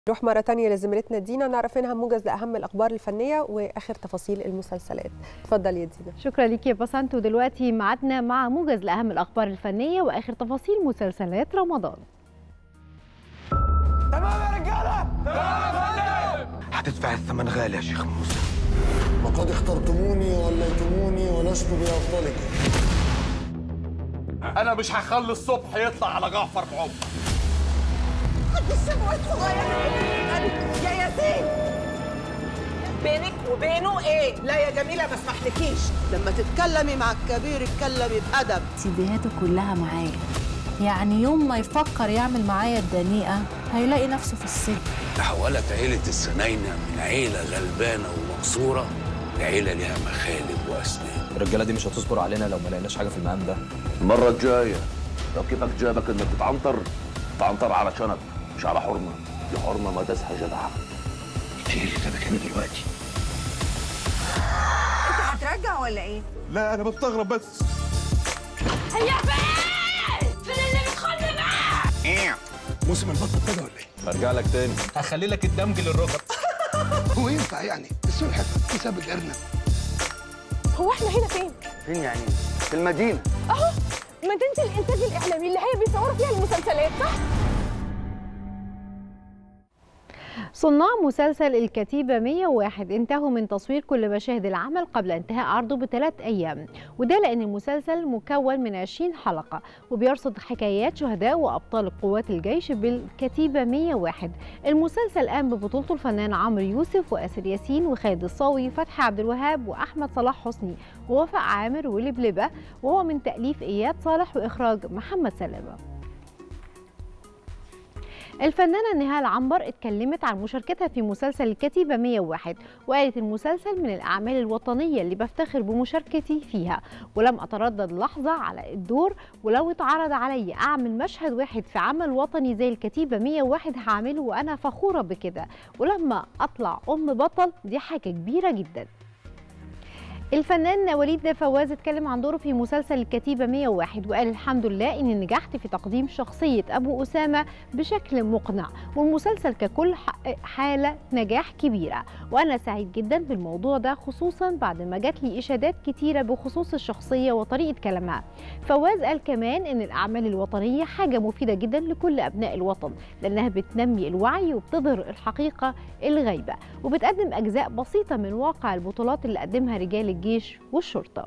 نروح مرة تانية لزميلتنا دينا نعرف منها موجز لأهم الأخبار الفنية وآخر تفاصيل المسلسلات اتفضل يا دينا شكرا ليك يا بسنت ودلوقتي ميعادنا مع موجز لأهم الأخبار الفنية وآخر تفاصيل مسلسلات رمضان تمام يا رجاله تمام يا فندم هتدفع الثمن غالي يا شيخ موسى وقد اخترتموني وليتموني ولست بأفضلكم انا مش هخلي الصبح يطلع على جعفر بعمر الشبوة الصغيرة يا ياسين بينك وبينه ايه؟ لا يا جميلة ما اسمحلكيش لما تتكلمي مع الكبير اتكلمي بأدب سيديهاته كلها معايا يعني يوم ما يفكر يعمل معايا الدنيئة هيلاقي نفسه في السجن تحولت عيلة السناينة من عيلة غلبانة ومقصورة لعيلة ليها مخالب وأسنان الرجاله دي مش هتصبر علينا لو ما لقيناش حاجه في المقام ده المرة الجاية لو كيفك جابك إنك تتعنطر تعنطر على شنب مش على حرمة دي حرمة ما تسحى جدع كتير أنا كان دلوقتي انت هترجع ولا ايه؟ لا انا بستغرب بس هيا فين؟ فين اللي بتخلي معاه؟ موسم البط ابتدى ولا ايه؟ هرجع لك تاني هخلي لك الدمج للركب هو ينفع يعني السلحفة حساب الأرنب هو احنا هنا فين؟ فين يعني؟ في المدينة اهو مدينة الإنتاج الإعلامي اللي هي بيصوروا فيها المسلسلات صح؟ صناع مسلسل الكتيبة 101 انتهوا من تصوير كل مشاهد العمل قبل انتهاء عرضه بثلاث أيام وده لأن المسلسل مكون من 20 حلقة وبيرصد حكايات شهداء وأبطال قوات الجيش بالكتيبة 101 المسلسل قام ببطولته الفنان عمرو يوسف وآسر ياسين وخالد الصاوي وفتحي عبد الوهاب وأحمد صلاح حسني ووفاء عامر ولبلبة وهو من تأليف إياد صالح وإخراج محمد سلامة الفنانة نهال عنبر اتكلمت عن مشاركتها في مسلسل الكتيبة 101 وقالت المسلسل من الأعمال الوطنية اللي بفتخر بمشاركتي فيها ولم أتردد لحظة على الدور ولو اتعرض علي أعمل مشهد واحد في عمل وطني زي الكتيبة 101 هعمله وأنا فخورة بكده ولما أطلع أم بطل دي حاجة كبيرة جداً الفنان وليد فواز اتكلم عن دوره في مسلسل الكتيبة 101 وقال الحمد لله اني نجحت في تقديم شخصية ابو اسامة بشكل مقنع والمسلسل ككل حالة نجاح كبيرة وانا سعيد جدا بالموضوع ده خصوصا بعد ما جات لي اشادات كتيرة بخصوص الشخصية وطريقة كلامها فواز قال كمان ان الاعمال الوطنية حاجة مفيدة جدا لكل ابناء الوطن لانها بتنمي الوعي وبتظهر الحقيقة الغايبة وبتقدم اجزاء بسيطة من واقع البطولات اللي قدمها رجال الجيش والشرطة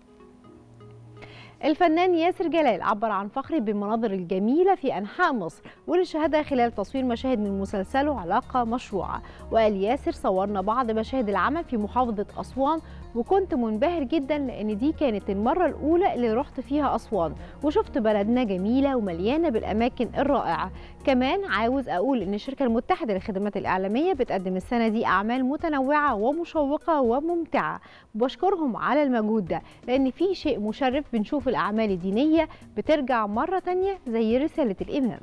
الفنان ياسر جلال عبر عن فخره بالمناظر الجميلة في أنحاء مصر واللي شاهدها خلال تصوير مشاهد من مسلسله علاقة مشروعة وقال ياسر صورنا بعض مشاهد العمل في محافظة أسوان وكنت منبهر جدا لأن دي كانت المرة الأولى اللي رحت فيها أسوان وشفت بلدنا جميلة ومليانة بالأماكن الرائعة كمان عاوز أقول إن الشركة المتحدة للخدمات الإعلامية بتقدم السنة دي أعمال متنوعة ومشوقة وممتعة بشكرهم على المجهود ده لأن في شيء مشرف بنشوف الأعمال الدينية بترجع مرة تانية زي رسالة الإمام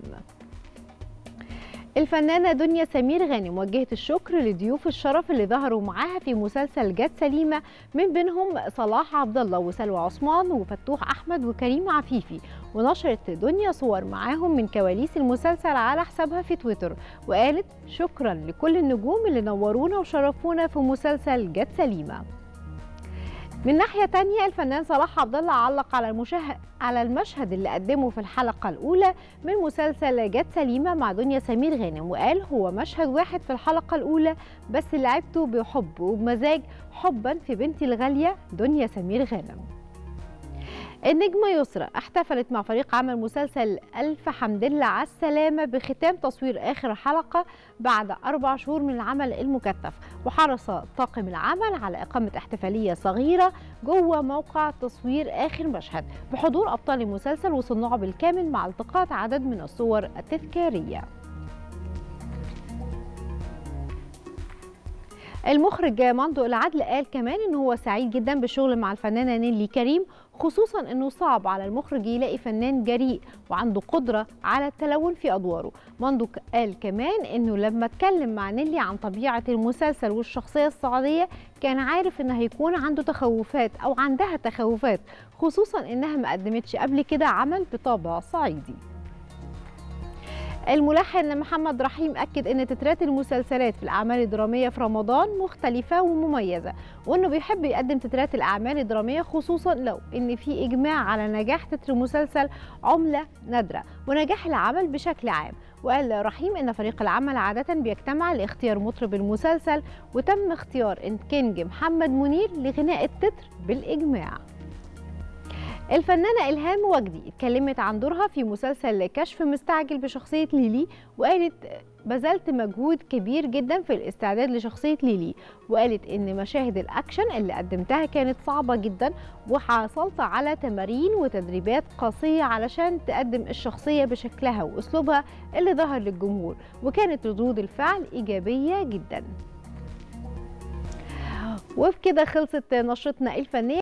الفنانة دنيا سمير غانم وجهت الشكر لضيوف الشرف اللي ظهروا معاها في مسلسل جت سليمة من بينهم صلاح عبد الله وسلوى عثمان وفتوح أحمد وكريم عفيفي ونشرت دنيا صور معاهم من كواليس المسلسل على حسابها في تويتر وقالت شكرا لكل النجوم اللي نورونا وشرفونا في مسلسل جت سليمة من ناحية تانية الفنان صلاح عبد الله علق على المشاهد على المشهد اللي قدمه في الحلقة الأولى من مسلسل جت سليمة مع دنيا سمير غانم وقال هو مشهد واحد في الحلقة الأولى بس لعبته بحب وبمزاج حبا في بنتي الغالية دنيا سمير غانم النجمة يسرى احتفلت مع فريق عمل مسلسل ألف حمد لله على السلامة بختام تصوير آخر حلقة بعد أربع شهور من العمل المكثف وحرص طاقم العمل على إقامة احتفالية صغيرة جوه موقع تصوير آخر مشهد بحضور أبطال المسلسل وصناعه بالكامل مع التقاط عدد من الصور التذكارية المخرج مندو العدل قال كمان ان هو سعيد جدا بالشغل مع الفنانه نيلي كريم خصوصا انه صعب على المخرج يلاقي فنان جريء وعنده قدره على التلون في ادواره مندو قال كمان انه لما اتكلم مع نيلي عن طبيعه المسلسل والشخصيه الصعيديه كان عارف ان هيكون عنده تخوفات او عندها تخوفات خصوصا انها ما قدمتش قبل كده عمل بطابع صعيدي الملحن محمد رحيم أكد أن تترات المسلسلات في الأعمال الدرامية في رمضان مختلفة ومميزة وأنه بيحب يقدم تترات الأعمال الدرامية خصوصا لو أن في إجماع على نجاح تتر مسلسل عملة نادرة ونجاح العمل بشكل عام وقال رحيم أن فريق العمل عادة بيجتمع لاختيار مطرب المسلسل وتم اختيار الكينج محمد منير لغناء التتر بالإجماع الفنانة إلهام وجدي اتكلمت عن دورها في مسلسل كشف مستعجل بشخصية ليلي وقالت بذلت مجهود كبير جدا في الاستعداد لشخصية ليلي وقالت إن مشاهد الأكشن اللي قدمتها كانت صعبة جدا وحصلت على تمارين وتدريبات قاسية علشان تقدم الشخصية بشكلها وأسلوبها اللي ظهر للجمهور وكانت ردود الفعل إيجابية جدا وبكده خلصت نشرتنا الفنية